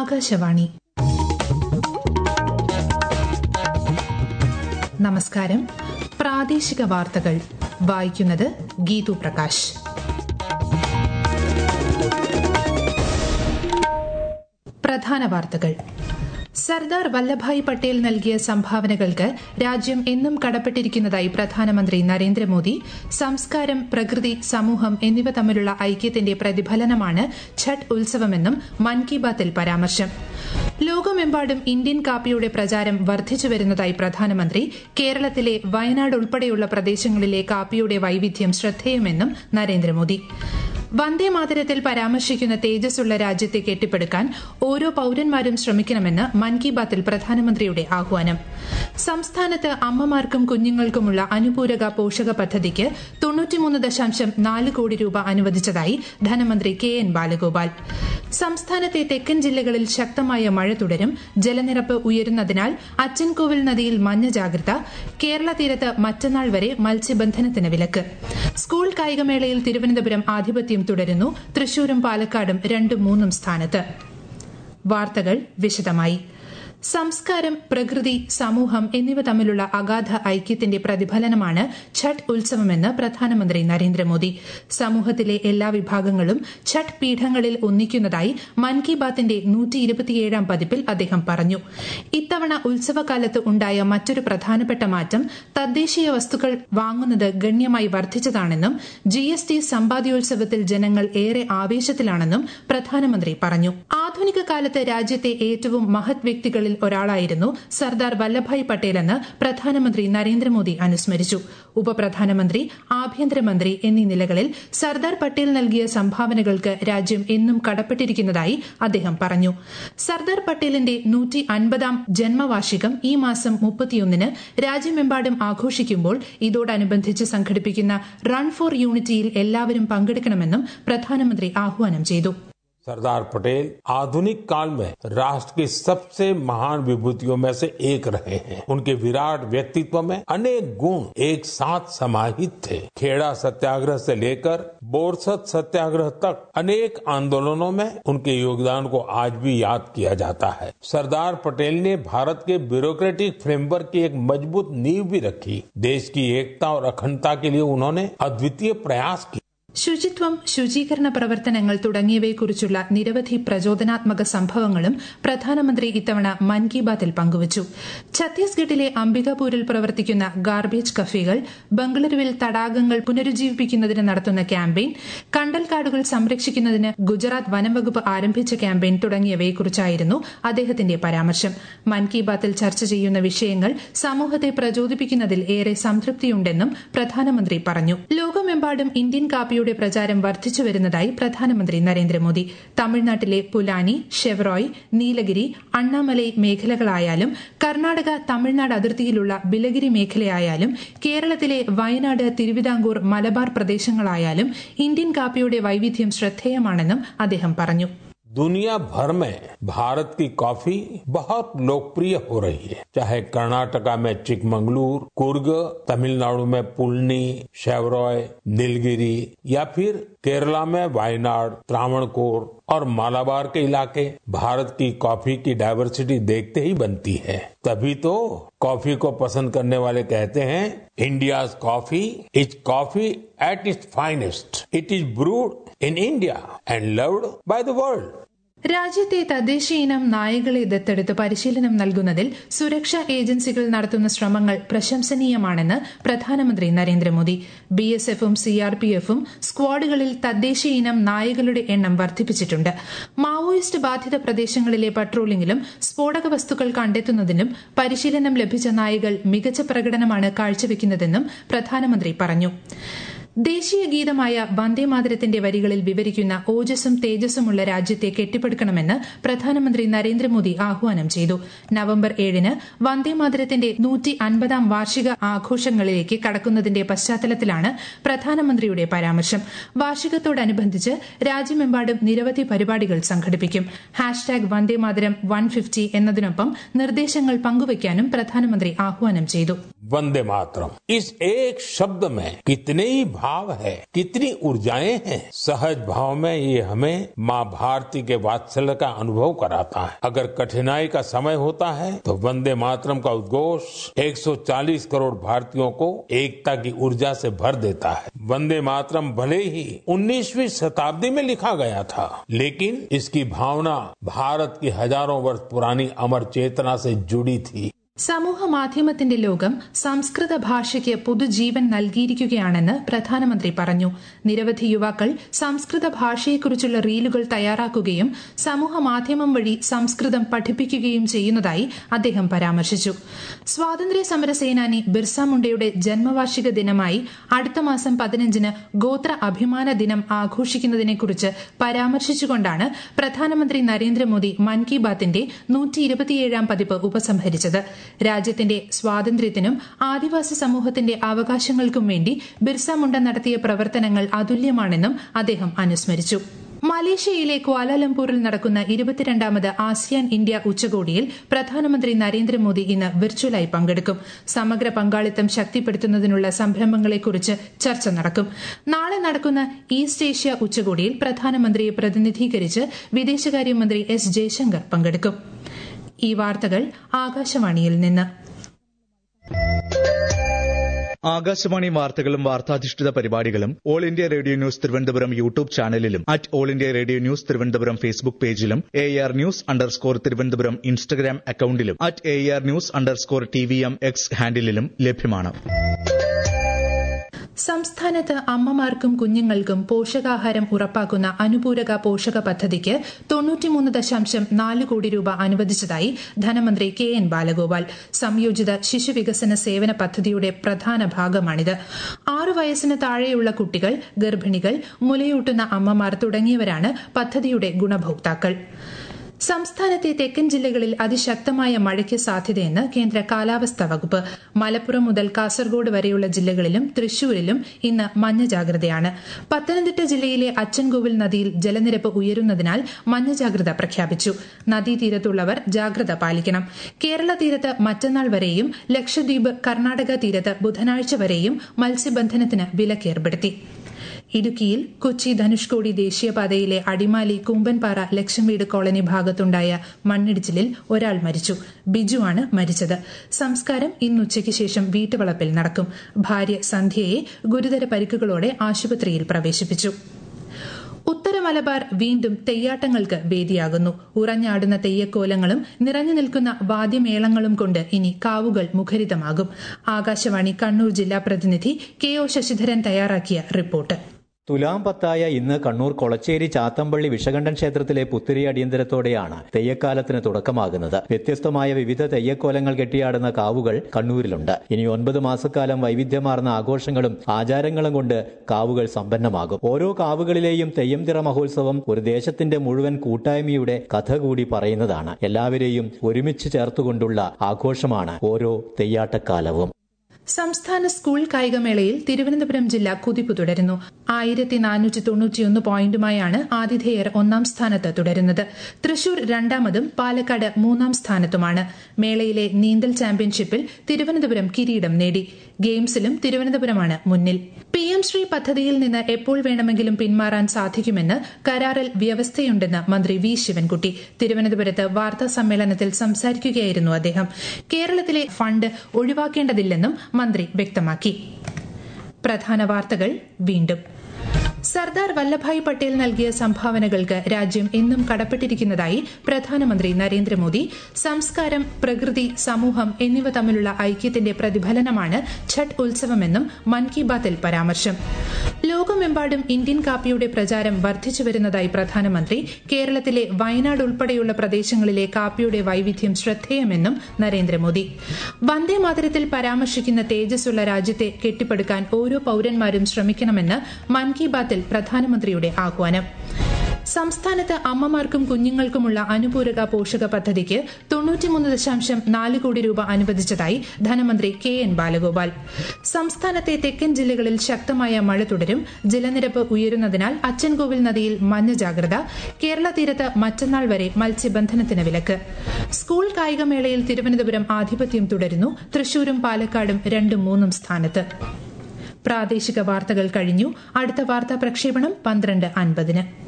ആകാശവാണി നമസ്കാരം പ്രാദേശിക വാർത്തകൾ വായിക്കുന്നത് ഗീതു പ്രകാശ് പ്രധാന വാർത്തകൾ സർദാർ വല്ലഭായ് പട്ടേൽ നൽകിയ സംഭാവനകൾക്ക് രാജ്യം എന്നും കടപ്പെട്ടിരിക്കുന്നതായി പ്രധാനമന്ത്രി നരേന്ദ്രമോദി സംസ്കാരം പ്രകൃതി സമൂഹം എന്നിവ തമ്മിലുള്ള ഐക്യത്തിന്റെ പ്രതിഫലനമാണ് ഛഠ് ഉത്സവമെന്നും മൻ കി ബാത്തിൽ പരാമർശം ലോകമെമ്പാടും ഇന്ത്യൻ കാപ്പിയുടെ പ്രചാരം വർദ്ധിച്ചുവരുന്നതായി പ്രധാനമന്ത്രി കേരളത്തിലെ വയനാട് ഉൾപ്പെടെയുള്ള പ്രദേശങ്ങളിലെ കാപ്പിയുടെ വൈവിധ്യം ശ്രദ്ധേയമെന്നും നരേന്ദ്രമോദി വന്ദേമാതരത്തിൽ പരാമർശിക്കുന്ന തേജസ്സുള്ള രാജ്യത്തെ കെട്ടിപ്പടുക്കാൻ ഓരോ പൌരന്മാരും ശ്രമിക്കണമെന്ന് മൻ കി ബാത്തിൽ പ്രധാനമന്ത്രിയുടെ ആഹ്വാനം സംസ്ഥാനത്ത് അമ്മമാർക്കും കുഞ്ഞുങ്ങൾക്കുമുള്ള അനുപൂരക പോഷക പദ്ധതിക്ക് തൊണ്ണൂറ്റിമൂന്ന് ദശാംശം നാല് കോടി രൂപ അനുവദിച്ചതായി ധനമന്ത്രി കെ എൻ ബാലഗോപാൽ സംസ്ഥാനത്തെ തെക്കൻ ജില്ലകളിൽ ശക്തമായ മഴ തുടരും ജലനിരപ്പ് ഉയരുന്നതിനാൽ അച്ചൻകോവിൽ നദിയിൽ മഞ്ഞ ജാഗ്രത കേരള തീരത്ത് മറ്റന്നാൾ വരെ മത്സ്യബന്ധനത്തിന് വിലക്ക് സ്കൂൾ കായികമേളയിൽ തിരുവനന്തപുരം ആധിപത്യം തുടരുന്നു തൃശൂരും പാലക്കാടും രണ്ടും മൂന്നും സ്ഥാനത്ത് വാർത്തകൾ വിശദമായി സംസ്കാരം പ്രകൃതി സമൂഹം എന്നിവ തമ്മിലുള്ള അഗാധ ഐക്യത്തിന്റെ പ്രതിഫലനമാണ് ഛഠ് ഉത്സവമെന്ന് പ്രധാനമന്ത്രി നരേന്ദ്രമോദി സമൂഹത്തിലെ എല്ലാ വിഭാഗങ്ങളും ഛഠ് പീഠങ്ങളിൽ ഒന്നിക്കുന്നതായി മൻ കി ബാത്തിന്റെ നൂറ്റിയിരുപത്തിയേഴാം പതിപ്പിൽ അദ്ദേഹം പറഞ്ഞു ഇത്തവണ ഉത്സവകാലത്ത് ഉണ്ടായ മറ്റൊരു പ്രധാനപ്പെട്ട മാറ്റം തദ്ദേശീയ വസ്തുക്കൾ വാങ്ങുന്നത് ഗണ്യമായി വർദ്ധിച്ചതാണെന്നും ജി എസ് ടി സമ്പാദ്യോത്സവത്തിൽ ജനങ്ങൾ ഏറെ ആവേശത്തിലാണെന്നും പ്രധാനമന്ത്രി പറഞ്ഞു ആധുനിക കാലത്ത് രാജ്യത്തെ ഏറ്റവും മഹത് വ്യക്തികളിൽ ഒരാളായിരുന്നു സർദാർ വല്ലഭായ് പട്ടേലെന്ന് പ്രധാനമന്ത്രി നരേന്ദ്രമോദി അനുസ്മരിച്ചു ഉപപ്രധാനമന്ത്രി ആഭ്യന്തരമന്ത്രി എന്നീ നിലകളിൽ സർദാർ പട്ടേൽ നൽകിയ സംഭാവനകൾക്ക് രാജ്യം എന്നും കടപ്പെട്ടിരിക്കുന്നതായി അദ്ദേഹം പറഞ്ഞു സർദാർ പട്ടേലിന്റെ നൂറ്റി അൻപതാം ജന്മവാർഷികം ഈ മാസം മുപ്പത്തിയൊന്നിന് രാജ്യമെമ്പാടും ആഘോഷിക്കുമ്പോൾ ഇതോടനുബന്ധിച്ച് സംഘടിപ്പിക്കുന്ന റൺ ഫോർ യൂണിറ്റിയിൽ എല്ലാവരും പങ്കെടുക്കണമെന്നും പ്രധാനമന്ത്രി ആഹ്വാനം ചെയ്തു सरदार पटेल आधुनिक काल में राष्ट्र की सबसे महान विभूतियों में से एक रहे हैं उनके विराट व्यक्तित्व में अनेक गुण एक साथ समाहित थे खेड़ा सत्याग्रह से लेकर बोरसत सत्याग्रह तक अनेक आंदोलनों में उनके योगदान को आज भी याद किया जाता है सरदार पटेल ने भारत के ब्यूरोक्रेटिक फ्रेमवर्क की एक मजबूत नींव भी रखी देश की एकता और अखंडता के लिए उन्होंने अद्वितीय प्रयास किया ശുചിത്വം ശുചീകരണ പ്രവർത്തനങ്ങൾ തുടങ്ങിയവയെക്കുറിച്ചുള്ള നിരവധി പ്രചോദനാത്മക സംഭവങ്ങളും പ്രധാനമന്ത്രി ഇത്തവണ മൻ കി ബാത്തിൽ പങ്കുവച്ചു ഛത്തീസ്ഗഡിലെ അംബികാപൂരിൽ പ്രവർത്തിക്കുന്ന ഗാർബേജ് കഫേകൾ ബംഗളൂരുവിൽ തടാകങ്ങൾ പുനരുജ്ജീവിപ്പിക്കുന്നതിന് നടത്തുന്ന ക്യാമ്പയിൻ കണ്ടൽക്കാടുകൾ സംരക്ഷിക്കുന്നതിന് ഗുജറാത്ത് വനംവകുപ്പ് ആരംഭിച്ച ക്യാമ്പയിൻ തുടങ്ങിയവയെക്കുറിച്ചായിരുന്നു അദ്ദേഹത്തിന്റെ പരാമർശം മൻ കി ബാത്തിൽ ചർച്ച ചെയ്യുന്ന വിഷയങ്ങൾ സമൂഹത്തെ പ്രചോദിപ്പിക്കുന്നതിൽ ഏറെ സംതൃപ്തിയുണ്ടെന്നും പ്രധാനമന്ത്രി പറഞ്ഞു ലോകമെമ്പാടും ഇന്ത്യൻ കാപ്പിയുടെ പ്രചാരം വർദ്ധിച്ചു വരുന്നതായി പ്രധാനമന്ത്രി നരേന്ദ്രമോദി തമിഴ്നാട്ടിലെ പുലാനി ഷെവറോയ് നീലഗിരി അണ്ണാമലൈ മേഖലകളായാലും കർണാടക തമിഴ്നാട് അതിർത്തിയിലുള്ള ബിലഗിരി മേഖലയായാലും കേരളത്തിലെ വയനാട് തിരുവിതാംകൂർ മലബാർ പ്രദേശങ്ങളായാലും ഇന്ത്യൻ കാപ്പിയുടെ വൈവിധ്യം ശ്രദ്ധേയമാണെന്നും അദ്ദേഹം പറഞ്ഞു दुनिया भर में भारत की कॉफी बहुत लोकप्रिय हो रही है चाहे कर्नाटका में चिकमंगलूर कुर्ग तमिलनाडु में पुलनी शेवरॉय नीलगिरी या फिर केरला में वायनाड त्रावणकोर और मालाबार के इलाके भारत की कॉफी की डायवर्सिटी देखते ही बनती है तभी तो कॉफी को पसंद करने वाले कहते हैं India coffee is coffee at its finest it is brewed in India and loved by the world രാജ്യത്തെ തദ്ദേശീയ ഇനം നായകളെ ദത്തെടുത്ത് പരിശീലനം നൽകുന്നതിൽ സുരക്ഷാ ഏജൻസികൾ നടത്തുന്ന ശ്രമങ്ങൾ പ്രശംസനീയമാണെന്ന് പ്രധാനമന്ത്രി നരേന്ദ്രമോദി ബി എസ് എഫും സിആർപിഎഫും സ്ക്വാഡുകളിൽ തദ്ദേശീയ ഇനം നായകളുടെ എണ്ണം വർദ്ധിപ്പിച്ചിട്ടുണ്ട് മാവോയിസ്റ്റ് ബാധിത പ്രദേശങ്ങളിലെ പട്രോളിംഗിലും സ്ഫോടക വസ്തുക്കൾ കണ്ടെത്തുന്നതിനും പരിശീലനം ലഭിച്ച നായകൾ മികച്ച പ്രകടനമാണ് കാഴ്ചവെക്കുന്നതെന്നും പ്രധാനമന്ത്രി പറഞ്ഞു ദേശീയ ഗീതമായ വന്ദേമാതരത്തിന്റെ വരികളിൽ വിവരിക്കുന്ന ഓജസ്സും തേജസ്സുമുള്ള രാജ്യത്തെ കെട്ടിപ്പടുക്കണമെന്ന് പ്രധാനമന്ത്രി നരേന്ദ്രമോദി ആഹ്വാനം ചെയ്തു നവംബർ ഏഴിന് വന്ദേമാതരത്തിന്റെ നൂറ്റി അൻപതാം വാർഷിക ആഘോഷങ്ങളിലേക്ക് കടക്കുന്നതിന്റെ പശ്ചാത്തലത്തിലാണ് പ്രധാനമന്ത്രിയുടെ പരാമർശം വാർഷികത്തോടനുബന്ധിച്ച് രാജ്യമെമ്പാടും നിരവധി പരിപാടികൾ സംഘടിപ്പിക്കും ഹാഷ്ടാഗ് വന്ദേമാതരം വൺ ഫിഫ്റ്റി എന്നതിനൊപ്പം നിർദ്ദേശങ്ങൾ പങ്കുവയ്ക്കാനും പ്രധാനമന്ത്രി ആഹ്വാനം ചെയ്തു वंदे मातरम इस एक शब्द में कितने ही भाव है कितनी ऊर्जाएं हैं सहज भाव में ये हमें माँ भारती के वात्सल्य का अनुभव कराता है अगर कठिनाई का समय होता है तो वंदे मातरम का उद्घोष 140 करोड़ भारतीयों को एकता की ऊर्जा से भर देता है वंदे मातरम भले ही 19वीं शताब्दी में लिखा गया था लेकिन इसकी भावना भारत की हजारों वर्ष पुरानी अमर चेतना से जुड़ी थी സമൂഹ മാധ്യമത്തിന്റെ ലോകം സംസ്കൃത ഭാഷയ്ക്ക് പുതുജീവൻ നൽകിയിരിക്കുകയാണെന്ന് പ്രധാനമന്ത്രി പറഞ്ഞു നിരവധി യുവാക്കൾ സംസ്കൃത ഭാഷയെക്കുറിച്ചുള്ള റീലുകൾ തയ്യാറാക്കുകയും സമൂഹ മാധ്യമം വഴി സംസ്കൃതം പഠിപ്പിക്കുകയും ചെയ്യുന്നതായി അദ്ദേഹം പരാമർശിച്ചു സ്വാതന്ത്ര്യ സമര സേനാനി ബിർസ മുണ്ടയുടെ ജന്മവാർഷിക ദിനമായി അടുത്ത മാസം പതിനഞ്ചിന് ഗോത്ര അഭിമാന ദിനം ആഘോഷിക്കുന്നതിനെക്കുറിച്ച് പരാമർശിച്ചുകൊണ്ടാണ് പ്രധാനമന്ത്രി നരേന്ദ്രമോദി മൻ കി ബാത്തിന്റെ നൂറ്റി ഇരുപത്തിയേഴാം പതിപ്പ് ഉപസംഹരിച്ചത് രാജ്യത്തിന്റെ സ്വാതന്ത്ര്യത്തിനും ആദിവാസി സമൂഹത്തിന്റെ അവകാശങ്ങൾക്കും വേണ്ടി ബിർസ മുണ്ട നടത്തിയ പ്രവർത്തനങ്ങൾ അതുല്യമാണെന്നും അദ്ദേഹം അനുസ്മരിച്ചു മലേഷ്യയിലെ ക്വാലാലംപൂരിൽ നടക്കുന്ന ഇരുപത്തിരണ്ടാമത് ആസിയാൻ ഇന്ത്യ ഉച്ചകോടിയിൽ പ്രധാനമന്ത്രി നരേന്ദ്രമോദി ഇന്ന് വിർച്വലായി പങ്കെടുക്കും സമഗ്ര പങ്കാളിത്തം ശക്തിപ്പെടുത്തുന്നതിനുള്ള സംരംഭങ്ങളെക്കുറിച്ച് ചർച്ച നടക്കും നാളെ നടക്കുന്ന ഈസ്റ്റ് ഏഷ്യ ഉച്ചകോടിയിൽ പ്രധാനമന്ത്രിയെ പ്രതിനിധീകരിച്ച് വിദേശകാര്യമന്ത്രി എസ് ജയശങ്കർ പങ്കെടുക്കും ഈ വാർത്തകൾ ആകാശവാണിയിൽ നിന്ന് ആകാശവാണി വാർത്തകളും വാർത്താധിഷ്ഠിത പരിപാടികളും all India radio news Thiruvananthapuram YouTube ചാനലിലും at all India radio news Thiruvananthapuram Facebook പേജിലും A R news underscore Thiruvananthapuram Instagram അക്കൌണ്ടിലും at A R news underscore T V M X ഹാൻഡിലും ലഭ്യമാണ് സംസ്ഥാനത്ത് അമ്മമാർക്കും കുഞ്ഞുങ്ങൾക്കും പോഷകാഹാരം ഉറപ്പാക്കുന്ന അനുപൂരക പോഷക പദ്ധതിക്ക് തൊണ്ണൂറ്റിമൂന്ന് ദശാംശം നാല് കോടി രൂപ അനുവദിച്ചതായി ധനമന്ത്രി കെ എൻ ബാലഗോപാൽ സംയോജിത ശിശുവികസന സേവന പദ്ധതിയുടെ പ്രധാന ഭാഗമാണിത് ആറു വയസ്സിന് താഴെയുള്ള കുട്ടികൾ ഗർഭിണികൾ മുലയൂട്ടുന്ന അമ്മമാർ തുടങ്ങിയവരാണ് പദ്ധതിയുടെ ഗുണഭോക്താക്കൾ സംസ്ഥാനത്തെ തെക്കൻ ജില്ലകളിൽ അതിശക്തമായ മഴയ്ക്ക് സാധ്യതയെന്ന് കേന്ദ്ര കാലാവസ്ഥാ വകുപ്പ് മലപ്പുറം മുതൽ കാസർഗോഡ് വരെയുള്ള ജില്ലകളിലും തൃശൂരിലും ഇന്ന് മഞ്ഞ ജാഗ്രതയാണ് പത്തനംതിട്ട ജില്ലയിലെ അച്ചൻകോവിൽ നദിയിൽ ജലനിരപ്പ് ഉയരുന്നതിനാൽ മഞ്ഞ ജാഗ്രത പ്രഖ്യാപിച്ചു നദീതീരത്തുള്ളവർ ജാഗ്രത പാലിക്കണം കേരള തീരത്ത് മറ്റന്നാൾ വരെയും ലക്ഷദ്വീപ് കർണാടക തീരത്ത് ബുധനാഴ്ച വരെയും മത്സ്യബന്ധനത്തിന് വിലക്കേർപ്പെടുത്തി ഇടുക്കിയിൽ കൊച്ചി ധനുഷ്കോടി ദേശീയപാതയിലെ അടിമാലി കൂമ്പൻപാറ ലക്ഷംവീട് കോളനി ഭാഗത്തുണ്ടായ മണ്ണിടിച്ചിലിൽ ഒരാൾ മരിച്ചു ബിജുവാണ് മരിച്ചത് സംസ്കാരം ഇന്നുച്ചയ്ക്ക് ശേഷം വീട്ടുവളപ്പിൽ നടക്കും ഭാര്യ സന്ധ്യയെ ഗുരുതര പരിക്കുകളോടെ ആശുപത്രിയിൽ പ്രവേശിപ്പിച്ചു ഉത്തര മലബാർ വീണ്ടും തെയ്യാട്ടങ്ങൾക്ക് വേദിയാകുന്നു ഉറഞ്ഞാടുന്ന തെയ്യക്കോലങ്ങളും നിറഞ്ഞു നിൽക്കുന്ന വാദ്യമേളങ്ങളും കൊണ്ട് ഇനി കാവുകൾ മുഖരിതമാകും ആകാശവാണി കണ്ണൂർ ജില്ലാ പ്രതിനിധി കെ ഒ ശശിധരൻ തയ്യാറാക്കിയ റിപ്പോർട്ട് തുലാം പത്തായ ഇന്ന് കണ്ണൂർ കൊളച്ചേരി ചാത്തമ്പള്ളി വിഷകണ്ഠൻ ക്ഷേത്രത്തിലെ പുത്തിരി അടിയന്തരത്തോടെയാണ് തെയ്യക്കാലത്തിന് തുടക്കമാകുന്നത് വ്യത്യസ്തമായ വിവിധ തെയ്യക്കോലങ്ങൾ കെട്ടിയാടുന്ന കാവുകൾ കണ്ണൂരിലുണ്ട് ഇനി ഒൻപത് മാസക്കാലം വൈവിധ്യമാർന്ന ആഘോഷങ്ങളും ആചാരങ്ങളും കൊണ്ട് കാവുകൾ സമ്പന്നമാകും ഓരോ കാവുകളിലെയും തെയ്യം തിറ മഹോത്സവം ഒരു ദേശത്തിന്റെ മുഴുവൻ കൂട്ടായ്മയുടെ കഥ കൂടി പറയുന്നതാണ് എല്ലാവരെയും ഒരുമിച്ച് ചേർത്തുകൊണ്ടുള്ള ആഘോഷമാണ് ഓരോ തെയ്യാട്ടക്കാലവും സംസ്ഥാന സ്കൂൾ കായികമേളയിൽ തിരുവനന്തപുരം ജില്ല കുതിപ്പ് തുടരുന്നു ആയിരത്തി നാനൂറ്റി തൊണ്ണൂറ്റിയൊന്ന് പോയിന്റുമായാണ് ആതിഥേയർ ഒന്നാം സ്ഥാനത്ത് തുടരുന്നത് തൃശൂർ രണ്ടാമതും പാലക്കാട് മൂന്നാം സ്ഥാനത്തുമാണ് മേളയിലെ നീന്തൽ ചാമ്പ്യൻഷിപ്പിൽ തിരുവനന്തപുരം കിരീടം നേടി ഗെയിംസിലും തിരുവനന്തപുരമാണ് മുന്നിൽ പി എം ശ്രീ പദ്ധതിയിൽ നിന്ന് എപ്പോൾ വേണമെങ്കിലും പിന്മാറാൻ സാധിക്കുമെന്ന് കരാറിൽ വ്യവസ്ഥയുണ്ടെന്ന് മന്ത്രി വി ശിവൻകുട്ടി തിരുവനന്തപുരത്ത് വാർത്താ സമ്മേളനത്തിൽ സംസാരിക്കുകയായിരുന്നു അദ്ദേഹം കേരളത്തിലെ ഫണ്ട് ഒഴിവാക്കേണ്ടതില്ലെന്നും മന്ത്രി വ്യക്തമാക്കി പ്രധാന വാർത്തകൾ വീണ്ടും സർദാർ വല്ലഭായ് പട്ടേൽ നൽകിയ സംഭാവനകൾക്ക് രാജ്യം എന്നും കടപ്പെട്ടിരിക്കുന്നതായി പ്രധാനമന്ത്രി നരേന്ദ്രമോദി സംസ്കാരം പ്രകൃതി സമൂഹം എന്നിവ തമ്മിലുള്ള ഐക്യത്തിന്റെ പ്രതിഫലനമാണ് ഛഠ് ഉത്സവമെന്നും മൻ കി ബാത്തിൽ പരാമർശം ലോകമെമ്പാടും ഇന്ത്യൻ കാപ്പിയുടെ പ്രചാരം വർദ്ധിച്ചു വരുന്നതായി പ്രധാനമന്ത്രി കേരളത്തിലെ വയനാട് ഉൾപ്പെടെയുള്ള പ്രദേശങ്ങളിലെ കാപ്പിയുടെ വൈവിധ്യം ശ്രദ്ധേയമെന്നും നരേന്ദ്രമോദി വന്ദേ മാതരത്തിൽ പരാമർശിക്കുന്ന തേജസ്സുള്ള രാജ്യത്തെ കെട്ടിപ്പടുക്കാൻ ഓരോ പൌരന്മാരും ശ്രമിക്കണമെന്ന് മൻ കി ബാത്തിൽ പ്രധാനമന്ത്രിയുടെ ആഹ്വാനം സംസ്ഥാനത്ത് അമ്മമാർക്കും കുഞ്ഞുങ്ങൾക്കുമുള്ള അനുപൂരക പോഷക പദ്ധതിക്ക് തൊണ്ണൂറ്റിമൂന്ന് ദശാംശം നാല് കോടി രൂപ അനുവദിച്ചതായി ധനമന്ത്രി കെ എൻ ബാലഗോപാൽ സംസ്ഥാനത്തെ തെക്കൻ ജില്ലകളിൽ ശക്തമായ മഴ തുടരും ജലനിരപ്പ് ഉയരുന്നതിനാൽ അച്ചൻകോവിൽ നദിയിൽ മഞ്ഞ ജാഗ്രത കേരള തീരത്ത് മറ്റന്നാൾ വരെ മത്സ്യബന്ധനത്തിന് വിലക്ക് സ്കൂൾ കായികമേളയിൽ തിരുവനന്തപുരം ആധിപത്യം തുടരുന്നു തൃശൂരും പാലക്കാടും രണ്ടും മൂന്നും സ്ഥാനത്ത് പ്രാദേശിക വാർത്തകൾ കഴിഞ്ഞു അടുത്ത വാർത്താ പ്രക്ഷേപണം പന്ത്രണ്ട് അൻപതിന്